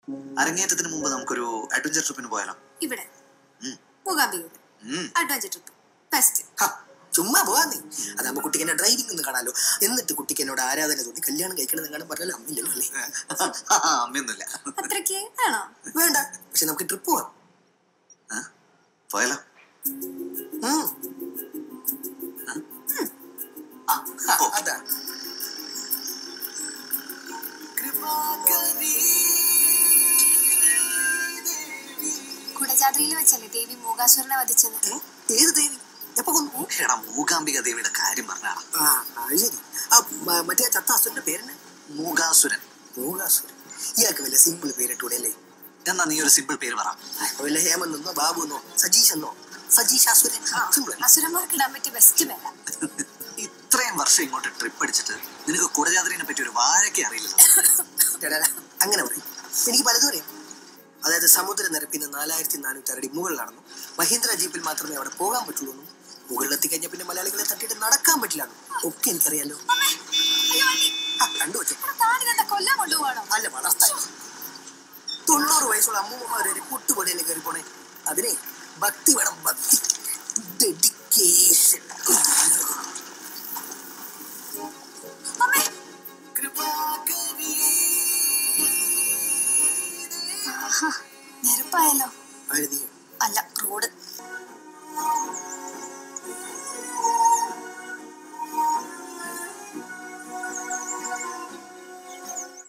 അരങ്ങേറ്റത്തിന് മുമ്പ് നമുക്കൊരു അഡ്വഞ്ചർ ട്രിപ്പിന് പോയാലോ ഇവിടെ ഉം. മൂകാംബികയിൽ ഉം. അഡ്വഞ്ചർ ട്രിപ്പ് ബെസ്റ്റ് ഹ, ചുമ്മാ പോവാന്നേ അതാകുമ്പോ കുട്ടിക്ക് എന്നെ ഡ്രൈവിംഗ് ഒന്ന് കാണാലോ എന്നിട്ട് കുട്ടിക്ക് എന്നോട് ആരാധന തോന്നി കല്യാണം കഴിക്കണം കാണാൻ പറഞ്ഞാലും അമ്മില്ലല്ലോ അല്ലേ അമ്മയൊന്നുമില്ല അത്രയ്ക്ക് വേണോ വേണ്ട പക്ഷെ നമുക്ക് ട്രിപ്പ് പോവാം ആ? പോയാലോ ഉം. ആ, ഓ. അതാ കുടജാദ്രിയിൽ വെച്ചല്ലേ ദേവി മൂകാസുരനെ വധിച്ചത് ഏ? ഏത് ദേവി എപ്പോ കൊന്നു എടാ മൂകാംബിക ദേവിയുടെ കാര്യം പറഞ്ഞാണ് ആ അത് ശരി ആ മ- മറ്റേ ചത്താസുരന്റെ പേരെന്നെ മൂകാസുരൻ മൂകാസുരൻ ഇയാൾക്ക് വല്ല സിമ്പിൾ പേരിട്ടൂടെ അല്ലേ എന്നാ നീ ഒരു സിമ്പിൾ പേര് പറ വല്ല ഹേമന്ത് എന്നോ ബാബു എന്നോ സജീഷ് എന്നോ സജീഷ് അസുരൻ സിമ്പിൾ അസുരന്മാർക്ക് ഇടാൻ പറ്റിയ ബെസ്റ്റ് പേര ഇത്രയും വർഷം ഇങ്ങോട്ട് ട്രിപ്പ് അടിച്ചിട്ട് നിനക്ക് കുടജാദ്രിനെ പറ്റി ഒരു വാഴയ്ക്ക് അറിയില്ലല്ലോ അങ്ങനെ പറയും എനിക്ക് പലതും അറിയാം അതായത് സമുദ്രനിരപ്പിൽ നിന്ന് നാലായിരത്തി നാനൂറ്റി അടി മുകളിലാണെന്നും മഹീന്ദ്ര ജീപ്പിൽ മാത്രമേ അവിടെ പോകാൻ പറ്റുള്ളൂ എന്നും മുകളിലെത്തി കഴിഞ്ഞാൽ പിന്നെ മലയാളികളെ തട്ടിയിട്ട് നടക്കാൻ പറ്റില്ല ഒക്കെ എനിക്കറിയാലോ അയ്യോ അണ്ണി ആ, കണ്ടു വെച്ചു താനിതെന്താ കൊല്ലാൻ കൊണ്ടുപോകണോ അല്ല വളർത്താൻ തൊണ്ണൂറ് വയസ്സുള്ള അമ്മൂമ്മമാരെ ഒരു കുട്ടുപൊടിയല്ലേ കയറി പോണേ അതിനെ ഭക്തി വേണം ഭക്തി ഡെഡിക്കേഷൻ അമ്മേ ആഹാ, നെരുപ്പായല്ലോ ആര് നീയോ അല്ല റോഡ്